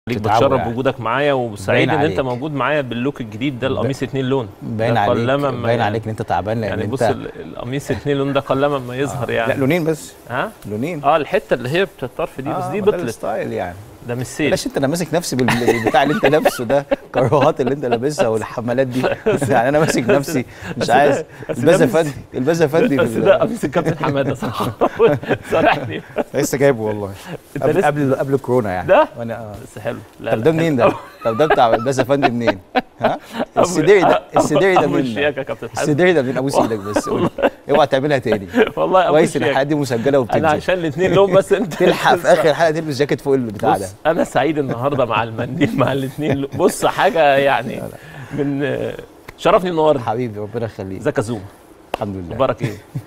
ليك تتعود بتشرف يعني. بوجودك معايا وسعيد ان انت عليك. موجود معايا باللوك الجديد ده القميص اتنين لون باين ده عليك قلما ما باين يعني- عليك ان انت تعبان لان يعني انت بص ال- القميص اتنين لون ده قلما ما يظهر لا يعني لونين بس ها لونين اه الحته اللي هي بتاعت الطرف دي بس آه، دي ما ده بطلت الستايل يعني ده مش سيل بلاش انت انا ماسك نفسي بال- بالبتاع اللي انت لابسه ده الكراهات اللي انت لابسها والحمالات دي يعني انا ماسك نفسي بس مش ده- عايز بس ده البازا مش- فندي البازا فندي بس في ده ال- قميص الكابتن حماده صراحه صارحني لسه جايبه والله انت قبل لسه- قبل قبل كورونا يعني ده؟ وانا اه بس حلو لا طب لا، ده حلو. منين ده؟ طب ده بتاع البازا فندي منين؟ ها؟ السديري ده السديري ده ابو منين؟ الشياكه يا كابتن حماده السديري ده من ابوس ايدك بس قول لي. اوعى تعملها تاني والله ابو كويس ان الشياكه الحلقه دي مسجله انا وبتنزل عشان الاثنين لون بس انت تلحق في اخر الحلقه تلبس جاكيت فوق البتاع ده بص انا سعيد النهارده مع المنديل مع الاثنين بص حاجه يعني من شرفني النهارده حبيبي ربنا يخليك ازيك يا زوم الحمد لله اخبارك ايه